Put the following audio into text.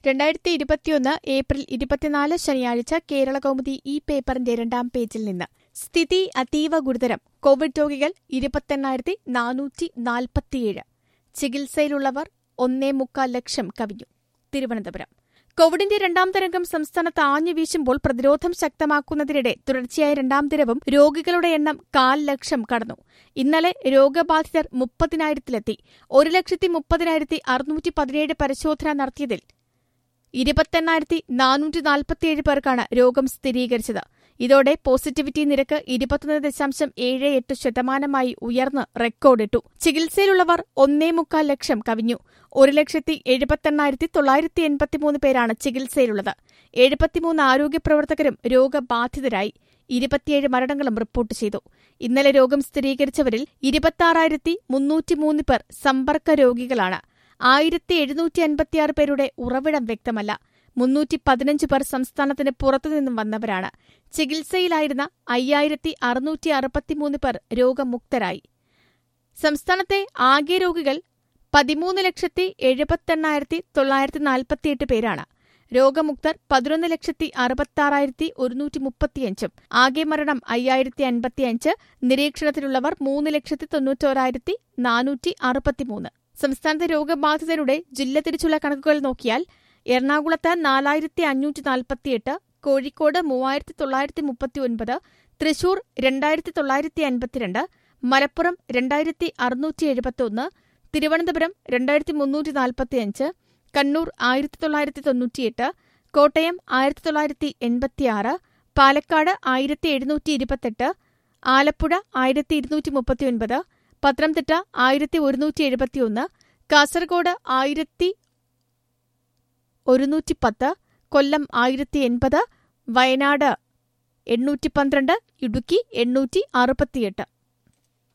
രണ്ടായിരത്തി ഇരുപത്തിയൊന്ന് ഏപ്രിൽ ഇരുപത്തിനാല് ശനിയാഴ്ച കേരള കൗമുദി ഈ പേപ്പറിന്റെ രണ്ടാം പേജിൽ നിന്ന് സ്ഥിതി അതീവ ഗുരുതരം കോവിഡ് രോഗികൾ ഇരുപത്തെണ്ണായിരത്തി നാനൂറ്റി നാൽപ്പത്തിയേഴ് ചികിത്സയിലുള്ളവർ ഒന്നേ മുക്കാൽ ലക്ഷം കവിഞ്ഞു തിരുവനന്തപുരം കോവിഡിന്റെ രണ്ടാം തരംഗം സംസ്ഥാനത്ത് ആഞ്ഞു വീശുമ്പോൾ പ്രതിരോധം ശക്തമാക്കുന്നതിനിടെ തുടർച്ചയായ രണ്ടാം ദിനവും രോഗികളുടെ എണ്ണം കാൽ ലക്ഷം കടന്നു ഇന്നലെ രോഗബാധിതർ മുപ്പതിനായിരത്തിലെത്തി ഒരു ലക്ഷത്തി മുപ്പതിനായിരത്തി അറുന്നൂറ്റി പതിനേഴ് പരിശോധന നടത്തിയതിൽ ഇരുപത്തെണ്ണായിരത്തി നാനൂറ്റി നാൽപ്പത്തിയേഴ് പേർക്കാണ് രോഗം സ്ഥിരീകരിച്ചത് ഇതോടെ പോസിറ്റിവിറ്റി നിരക്ക് ഇരുപത്തൊന്ന് ദശാംശം ഏഴ് എട്ട് ശതമാനമായി ഉയർന്ന് റെക്കോർഡിട്ടു ചികിത്സയിലുള്ളവർ ഒന്നേ മുക്കാൽ ലക്ഷം കവിഞ്ഞു ഒരു ലക്ഷത്തി എഴുപത്തെണ്ണായിരത്തി തൊള്ളായിരത്തി എൺപത്തിമൂന്ന് പേരാണ് ചികിത്സയിലുള്ളത് എഴുപത്തിമൂന്ന് ആരോഗ്യ പ്രവർത്തകരും രോഗബാധിതരായി ഇരുപത്തിയേഴ് മരണങ്ങളും റിപ്പോർട്ട് ചെയ്തു ഇന്നലെ രോഗം സ്ഥിരീകരിച്ചവരിൽ ഇരുപത്തിയാറായിരത്തി മുന്നൂറ്റിമൂന്ന് പേർ സമ്പർക്ക രോഗികളാണ് ആയിരത്തി എഴുന്നൂറ്റി അൻപത്തിയാറ് പേരുടെ ഉറവിടം വ്യക്തമല്ല മുന്നൂറ്റി പതിനഞ്ച് പേർ സംസ്ഥാനത്തിന് പുറത്തുനിന്നും വന്നവരാണ് ചികിത്സയിലായിരുന്ന അയ്യായിരത്തി അറുന്നൂറ്റി അറുപത്തിമൂന്ന് പേർ രോഗമുക്തരായി സംസ്ഥാനത്തെ ആകെ രോഗികൾ പതിമൂന്ന് ലക്ഷത്തി എഴുപത്തെണ്ണായിരത്തി തൊള്ളായിരത്തി നാൽപ്പത്തിയെട്ട് പേരാണ് രോഗമുക്തർ പതിനൊന്ന് ലക്ഷത്തി അറുപത്താറായിരത്തി ഒരുന്നൂറ്റി മുപ്പത്തിയഞ്ചും ആകെ മരണം അയ്യായിരത്തി അൻപത്തിയഞ്ച് നിരീക്ഷണത്തിലുള്ളവർ മൂന്ന് ലക്ഷത്തി തൊണ്ണൂറ്റോരായിരത്തി നാനൂറ്റി അറുപത്തിമൂന്ന് സംസ്ഥാനത്തെ രോഗബാധിതരുടെ ജില്ല തിരിച്ചുള്ള കണക്കുകൾ നോക്കിയാൽ എറണാകുളത്ത് നാലായിരത്തി അഞ്ഞൂറ്റി നാൽപ്പത്തിയെട്ട് കോഴിക്കോട് മൂവായിരത്തി തൊള്ളായിരത്തി മുപ്പത്തിയൊൻപത് തൃശൂർ രണ്ടായിരത്തി തൊള്ളായിരത്തി അൻപത്തിരണ്ട് മലപ്പുറം രണ്ടായിരത്തി അറുന്നൂറ്റി എഴുപത്തിയൊന്ന് തിരുവനന്തപുരം രണ്ടായിരത്തി മുന്നൂറ്റി നാൽപ്പത്തിയഞ്ച് കണ്ണൂർ ആയിരത്തി തൊള്ളായിരത്തി തൊണ്ണൂറ്റിയെട്ട് കോട്ടയം ആയിരത്തി തൊള്ളായിരത്തി എൺപത്തിയാറ് പാലക്കാട് ആയിരത്തി എഴുന്നൂറ്റി ഇരുപത്തെട്ട് ആലപ്പുഴ ആയിരത്തി ഇരുന്നൂറ്റി മുപ്പത്തിയൊൻപത് പത്തനംതിട്ട ആയിരത്തി ഒരുന്നൂറ്റി എഴുപത്തിയൊന്ന് കാസർഗോഡ് ആയിരത്തി ഒരുന്നൂറ്റി പത്ത് കൊല്ലം ആയിരത്തി എൺപത് വയനാട് എണ്ണൂറ്റി പന്ത്രണ്ട് ഇടുക്കി എണ്ണൂറ്റി അറുപത്തിയെട്ട്